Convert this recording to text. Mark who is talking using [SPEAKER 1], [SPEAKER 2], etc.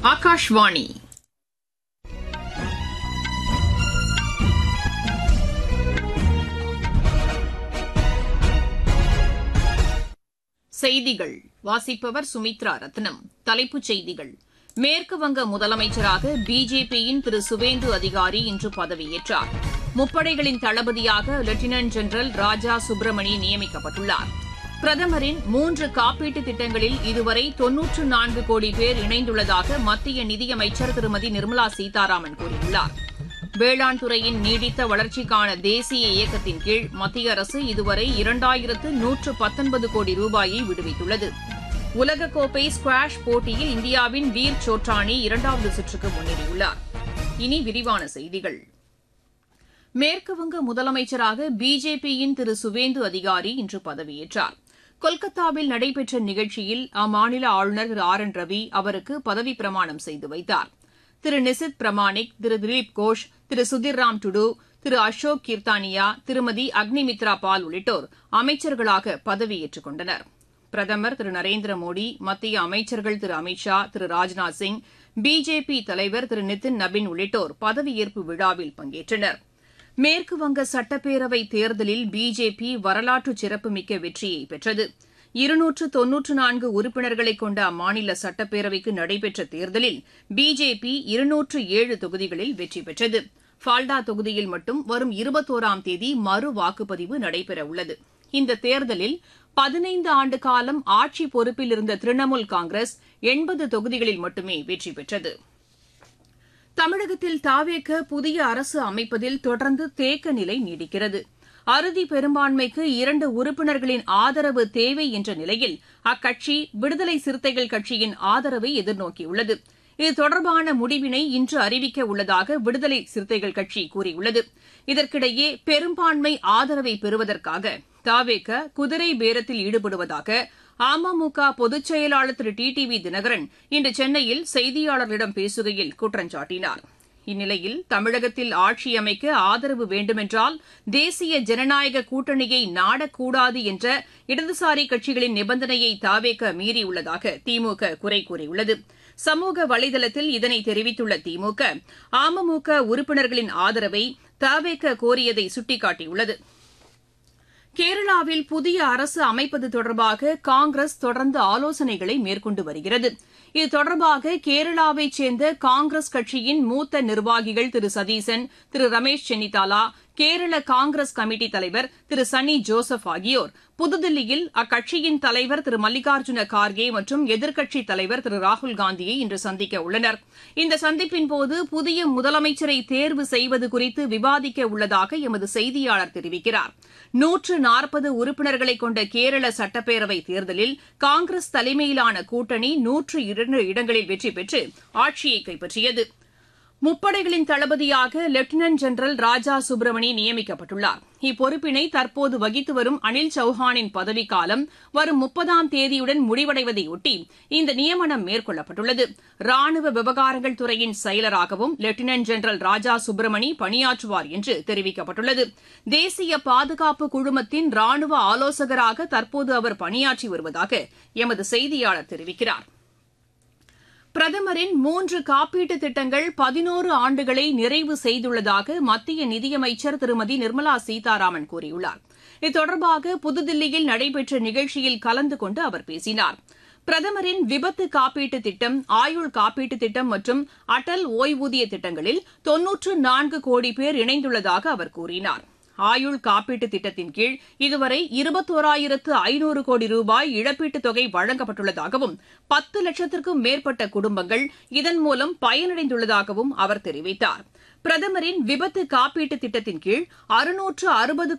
[SPEAKER 1] ஆகாஷ்வாணி செய்திகள் வாசிப்பவர் சுமித்ரா ரத்னம் தலைப்புச் செய்திகள் மேற்குவங்க முதலமைச்சராக பிஜேபியின் திரு சுவேந்து அதிகாரி இன்று பதவியேற்றார் முப்படைகளின் தளபதியாக லெப்டினன்ட் ஜெனரல் ராஜா சுப்பிரமணி நியமிக்கப்பட்டுள்ளார் பிரதமரின் மூன்று காப்பீட்டு திட்டங்களில் இதுவரை தொன்னூற்று நான்கு கோடி பேர் இணைந்துள்ளதாக மத்திய நிதியமைச்சர் திருமதி நிர்மலா சீதாராமன் கூறியுள்ளார் வேளாண் துறையின் நீடித்த வளர்ச்சிக்கான தேசிய இயக்கத்தின் கீழ் மத்திய அரசு இதுவரை இரண்டாயிரத்து நூற்று பத்தொன்பது கோடி ரூபாயை விடுவித்துள்ளது உலகக்கோப்பை ஸ்குவாஷ் போட்டியில் இந்தியாவின் வீர் சோட்ரானி இரண்டாவது சுற்றுக்கு முன்னேறியுள்ளார் இனி விரிவான செய்திகள் மேற்குவங்க முதலமைச்சராக பிஜேபியின் திரு சுவேந்து அதிகாரி இன்று பதவியேற்றார் கொல்கத்தாவில் நடைபெற்ற நிகழ்ச்சியில் அம்மாநில ஆளுநர் திரு ஆர் என் ரவி அவருக்கு பதவிப் பிரமாணம் செய்து வைத்தார் திரு நிசித் பிரமாணிக் திரு திலீப் கோஷ் திரு சுதிர் ராம் டுடு திரு அசோக் கீர்த்தானியா திருமதி அக்னிமித்ரா பால் உள்ளிட்டோர் அமைச்சர்களாக பதவியேற்றுக் கொண்டனர் பிரதமர் திரு நரேந்திர மோடி மத்திய அமைச்சர்கள் திரு அமித் ஷா திரு ராஜ்நாத் சிங் பிஜேபி தலைவர் திரு நிதின் நபின் உள்ளிட்டோர் பதவியேற்பு விழாவில் பங்கேற்றனர் மேற்குவங்க சட்டப்பேரவை தேர்தலில் பிஜேபி வரலாற்று சிறப்புமிக்க வெற்றியை பெற்றது இருநூற்று தொன்னூற்று நான்கு உறுப்பினர்களை கொண்ட அம்மாநில சட்டப்பேரவைக்கு நடைபெற்ற தேர்தலில் பிஜேபி இருநூற்று ஏழு தொகுதிகளில் வெற்றி பெற்றது ஃபால்டா தொகுதியில் மட்டும் வரும் இருபத்தோராம் தேதி மறு வாக்குப்பதிவு நடைபெறவுள்ளது இந்த தேர்தலில் பதினைந்து ஆண்டு காலம் ஆட்சி பொறுப்பில் இருந்த திரிணாமுல் காங்கிரஸ் எண்பது தொகுதிகளில் மட்டுமே வெற்றி பெற்றது தமிழகத்தில் தாவேக்க புதிய அரசு அமைப்பதில் தொடர்ந்து தேக்க நிலை நீடிக்கிறது அறுதி பெரும்பான்மைக்கு இரண்டு உறுப்பினர்களின் ஆதரவு தேவை என்ற நிலையில் அக்கட்சி விடுதலை சிறுத்தைகள் கட்சியின் ஆதரவை எதிர்நோக்கியுள்ளது இது தொடர்பான முடிவினை இன்று அறிவிக்க உள்ளதாக விடுதலை சிறுத்தைகள் கட்சி கூறியுள்ளது இதற்கிடையே பெரும்பான்மை ஆதரவை பெறுவதற்காக தாவேக்க குதிரை பேரத்தில் ஈடுபடுவதாக அமமுக பொதுச் செயலாளர் திரு டி டி வி தினகரன் இன்று சென்னையில் செய்தியாளர்களிடம் பேசுகையில் குற்றம் சாட்டினார் இந்நிலையில் தமிழகத்தில் ஆட்சி அமைக்க ஆதரவு வேண்டுமென்றால் தேசிய ஜனநாயக கூட்டணியை நாடக்கூடாது என்ற இடதுசாரி கட்சிகளின் நிபந்தனையை தாவேக்க மீறியுள்ளதாக திமுக குறை கூறியுள்ளது சமூக வலைதளத்தில் இதனை தெரிவித்துள்ள திமுக அமமுக உறுப்பினர்களின் ஆதரவை தாவேக்க கோரியதை சுட்டிக்காட்டியுள்ளது கேரளாவில் புதிய அரசு அமைப்பது தொடர்பாக காங்கிரஸ் தொடர்ந்து ஆலோசனைகளை மேற்கொண்டு வருகிறது இது தொடர்பாக கேரளாவைச் சேர்ந்த காங்கிரஸ் கட்சியின் மூத்த நிர்வாகிகள் திரு சதீசன் திரு ரமேஷ் சென்னிதாலா கேரள காங்கிரஸ் கமிட்டி தலைவர் திரு சன்னி ஜோசப் ஆகியோர் புதுதில்லியில் அக்கட்சியின் தலைவர் திரு மல்லிகார்ஜுன கார்கே மற்றும் எதிர்க்கட்சித் தலைவர் திரு ராகுல் காந்தியை இன்று சந்திக்க உள்ளனர் இந்த சந்திப்பின்போது புதிய முதலமைச்சரை தேர்வு செய்வது குறித்து விவாதிக்க உள்ளதாக எமது செய்தியாளர் தெரிவிக்கிறார் நூற்று நாற்பது உறுப்பினர்களை கொண்ட கேரள சட்டப்பேரவை தேர்தலில் காங்கிரஸ் தலைமையிலான கூட்டணி நூற்று இரண்டு இடங்களில் வெற்றி பெற்று ஆட்சியை கைப்பற்றியது முப்படைகளின் தளபதியாக லெப்டினன்ட் ஜெனரல் ராஜா சுப்பிரமணி நியமிக்கப்பட்டுள்ளார் இப்பொறுப்பினை தற்போது வகித்து வரும் அனில் சௌஹானின் பதவிக்காலம் வரும் முப்பதாம் தேதியுடன் முடிவடைவதையொட்டி இந்த நியமனம் மேற்கொள்ளப்பட்டுள்ளது ராணுவ விவகாரங்கள் துறையின் செயலராகவும் லெப்டினன்ட் ஜெனரல் ராஜா சுப்பிரமணி பணியாற்றுவார் என்று தெரிவிக்கப்பட்டுள்ளது தேசிய பாதுகாப்பு குழுமத்தின் ராணுவ ஆலோசகராக தற்போது அவர் பணியாற்றி வருவதாக எமது செய்தியாளர் தெரிவிக்கிறார் பிரதமரின் மூன்று காப்பீட்டு திட்டங்கள் பதினோரு ஆண்டுகளை நிறைவு செய்துள்ளதாக மத்திய நிதியமைச்சர் திருமதி நிர்மலா சீதாராமன் கூறியுள்ளார் இது தொடர்பாக புதுதில்லியில் நடைபெற்ற நிகழ்ச்சியில் கலந்து கொண்டு அவர் பேசினார் பிரதமரின் விபத்து காப்பீட்டு திட்டம் ஆயுள் காப்பீட்டு திட்டம் மற்றும் அடல் ஓய்வூதிய திட்டங்களில் தொன்னூற்று நான்கு கோடி பேர் இணைந்துள்ளதாக அவர் கூறினார் ஆயுள் காப்பீட்டு திட்டத்தின் கீழ் இதுவரை இருபத்தோராயிரத்து ஐநூறு கோடி ரூபாய் இழப்பீட்டுத் தொகை வழங்கப்பட்டுள்ளதாகவும் பத்து லட்சத்திற்கும் மேற்பட்ட குடும்பங்கள் இதன் மூலம் பயனடைந்துள்ளதாகவும் அவர் தெரிவித்தார் பிரதமரின் விபத்து காப்பீட்டு திட்டத்தின் கீழ் அறுநூற்று அறுபது